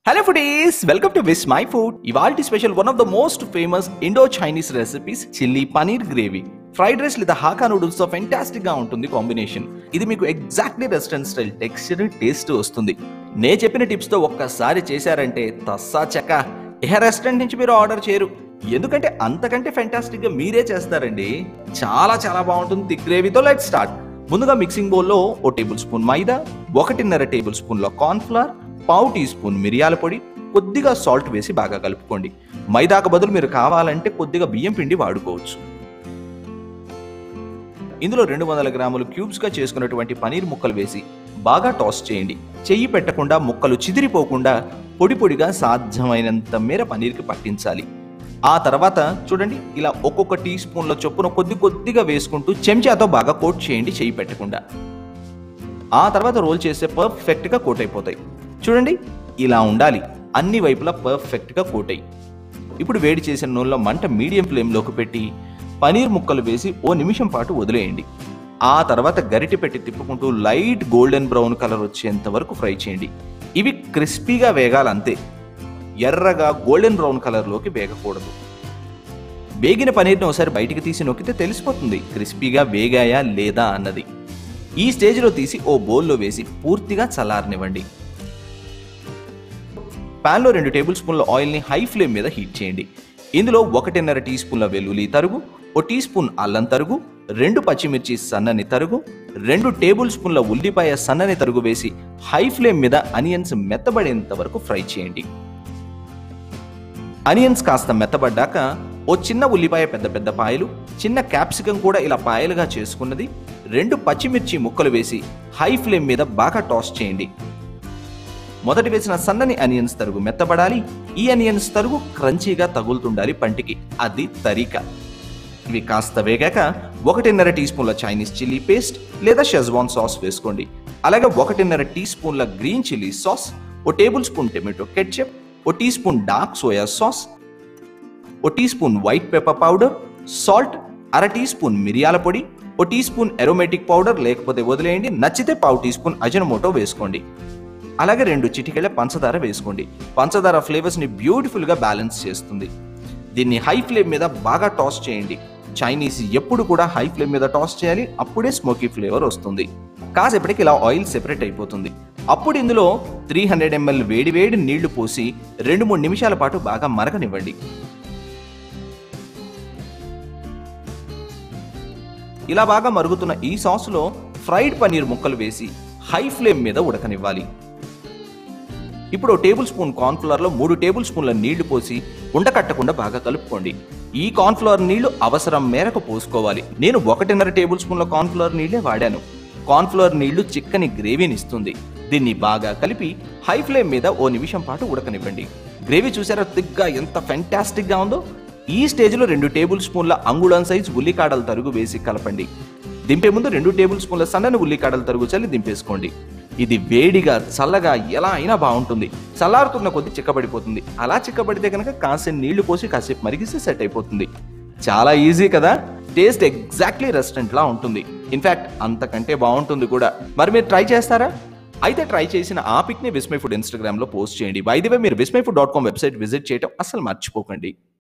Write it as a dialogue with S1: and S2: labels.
S1: hello foodies welcome to Vismai food ఇవాల్టి special one of the most famous Indo Chinese recipes chilli paneer gravy fried rice లేదా hakka noodles తో fantastic గా ఉంటుంది combination ఇది మీకు exactly restaurant style texture taste వస్తుంది నే చెప్పిన టిప్స్ తో ఒక్కసారి చేశారంటే తస్సా చెక్క ఏ రెస్టారెంట్ నుంచి మీరు ఆర్డర్ చేయరు ఎందుకంటే అంతకంటే ఫెంటాస్టిక్ గా మీరే చేస్తారండి చాలా చాలా బాగుంటుంది థిక్ గ్రేవీతో లెట్ స్టార్ట్ ముందుగా మిక్సింగ్ బౌల్లో ఓ టేబుల్ స్పూన్ మైదా ఒకటిన్నర టేబుల్ స్పూన్ల కార్న్ ఫ్లవర్ పావు టీ స్పూన్ మిరియాల పొడి కొద్దిగా సాల్ట్ వేసి బాగా కలుపుకోండి మైదాకు బదులు మీరు కావాలంటే కొద్దిగా బియ్యం పిండి వాడుకోవచ్చు ఇందులో రెండు వందల గ్రాములు క్యూబ్స్గా చేసుకున్నటువంటి పనీర్ ముక్కలు వేసి బాగా టాస్ చేయండి చెయ్యి పెట్టకుండా ముక్కలు చిదిరిపోకుండా పొడి పొడిగా సాధ్యమైనంత మేర పనీర్కి పట్టించాలి ఆ తర్వాత చూడండి ఇలా ఒక్కొక్క టీ స్పూన్ల చొప్పున కొద్ది కొద్దిగా వేసుకుంటూ చెంచాతో బాగా కోట్ చేయండి చెయ్యి పెట్టకుండా ఆ తర్వాత రోల్ చేస్తే పర్ఫెక్ట్గా కోట్ అయిపోతాయి చూడండి ఇలా ఉండాలి అన్ని వైపులా పర్ఫెక్ట్గా కోట్ అయ్యి ఇప్పుడు వేడి చేసిన నూనెలో మంట మీడియం ఫ్లేమ్లోకి పెట్టి పనీర్ ముక్కలు వేసి ఓ నిమిషం పాటు వదిలేయండి ఆ తర్వాత గరిటె పెట్టి తిప్పుకుంటూ లైట్ గోల్డెన్ బ్రౌన్ కలర్ వచ్చేంత వరకు ఫ్రై చేయండి ఇవి క్రిస్పీగా వేగాలంతే ఎర్రగా గోల్డెన్ బ్రౌన్ కలర్లోకి వేగకూడదు వేగిన పనీర్ని ఒకసారి బయటికి తీసి నొక్కితే తెలిసిపోతుంది క్రిస్పీగా వేగాయా లేదా అన్నది ఈ స్టేజ్లో తీసి ఓ బౌల్లో వేసి పూర్తిగా చల్లారనివ్వండి ప్యాన్లో రెండు టేబుల్ స్పూన్ల ఆయిల్ని హై ఫ్లేమ్ మీద హీట్ చేయండి ఇందులో ఒకటిన్నర టీ స్పూన్ల వెల్లుల్లి తరుగు ఓ టీ స్పూన్ అల్లం తరుగు రెండు పచ్చిమిర్చి సన్నని తరుగు రెండు టేబుల్ స్పూన్ల ఉల్లిపాయ సన్నని తరుగు వేసి హై ఫ్లేమ్ మీద అనియన్స్ మెత్తబడేంత వరకు ఫ్రై చేయండి అనియన్స్ కాస్త మెత్తబడ్డాక ఓ చిన్న ఉల్లిపాయ పెద్ద పెద్ద పాయలు చిన్న క్యాప్సికం కూడా ఇలా పాయలుగా చేసుకున్నది రెండు పచ్చిమిర్చి ముక్కలు వేసి హై ఫ్లేమ్ మీద బాగా టాస్ చేయండి మొదటి వేసిన సన్నని అనియన్స్ తరుగు మెత్తబడాలి ఈ అనియన్స్ తరుగు క్రంచీగా తగులుతుండాలి పంటికి అది తరిక ఇవి కాస్త వేగాక ఒకటిన్నర టీ స్పూన్ల చైనీస్ చిల్లీ పేస్ట్ లేదా షెజ్వాన్ సాస్ వేసుకోండి అలాగే ఒకటిన్నర టీ స్పూన్ల గ్రీన్ చిల్లీ సాస్ ఓ టేబుల్ స్పూన్ టొమాటో కెట్చప్ ఓ teaspoon dark soya sauce ఓ teaspoon white pepper powder salt అర టీ స్పూన్ మిరియాల పొడి ఓ టీ స్పూన్ ఎరోమేటిక్ పౌడర్ లేకపోతే వదిలేయండి నచ్చితే పావు టీ స్పూన్ అజనమోటో వేసుకోండి అలాగే రెండు చిటికెళ్ళ పంచదార వేసుకోండి పంచదార ఫ్లేవర్స్ని బ్యూటిఫుల్గా బ్యాలెన్స్ చేస్తుంది దీన్ని హై ఫ్లేమ్ మీద బాగా టాస్ చేయండి చైనీస్ ఎప్పుడు కూడా హై ఫ్లేమ్ మీద టాస్ చేయాలి అప్పుడే స్మోకీ ఫ్లేవర్ వస్తుంది కాసేపటికి ఇలా ఆయిల్ సెపరేట్ అయిపోతుంది అప్పుడు ఇందులో త్రీ హండ్రెడ్ ఎంఎల్ వేడి వేడి నీళ్లు పోసి రెండు మూడు నిమిషాల పాటు బాగా మరగనివ్వండి ఇలా బాగా మరుగుతున్న ఈ సాసులో ఫ్రైడ్ పనీర్ ముక్కలు వేసి హై ఫ్లేమ్ మీద ఉడకనివ్వాలి ఇప్పుడు ఓ టేబుల్ స్పూన్ కార్న్ఫ్లవర్లో మూడు టేబుల్ స్పూన్ల నీళ్లు పోసి ఉండకట్టకుండా బాగా కలుపుకోండి ఈ కార్న్ఫ్లవర్ నీళ్లు అవసరం మేరకు పోసుకోవాలి నేను ఒకటిన్నర టేబుల్ స్పూన్ల కార్న్ఫ్లవర్ నీళ్లే వాడాను కార్న్ఫ్లవర్ నీళ్లు చిక్కని గ్రేవీని ఇస్తుంది దీన్ని బాగా కలిపి హై ఫ్లేమ్ మీద ఓ నిమిషం పాటు ఉడకనివ్వండి గ్రేవీ చూసారా థిక్గా ఎంత ఫెంటాస్టిక్గా ఉందో ఈ స్టేజ్లో రెండు టేబుల్ స్పూన్ల అంగుళం సైజ్ ఉల్లికాడల తరుగు వేసి కలపండి దింపే ముందు రెండు టేబుల్ స్పూన్ల సన్నని ఉల్లికాడల తరుగు చల్లి దింపేసుకోండి ఇది వేడిగా చల్లగా ఎలా అయినా బాగుంటుంది చల్లారుతున్న కొద్ది చిక్కబడిపోతుంది అలా చిక్కబడితే కనుక కాసేపు నీళ్లు పోసి కాసేపు మరిగిస్తే సెట్ అయిపోతుంది చాలా ఈజీ కదా టేస్ట్ ఎగ్జాక్ట్లీ రెస్టారెంట్ లా ఉంటుంది ఇన్ఫాక్ట్ అంతకంటే బాగుంటుంది కూడా మరి మీరు ట్రై చేస్తారా అయితే ట్రై చేసిన ఆ పిక్ని విస్మై ఫుడ్ ఇన్స్టాగ్రామ్లో పోస్ట్ చేయండి వైదివే మీరు Vismai food dot com website visit చేయడం అసలు మర్చిపోకండి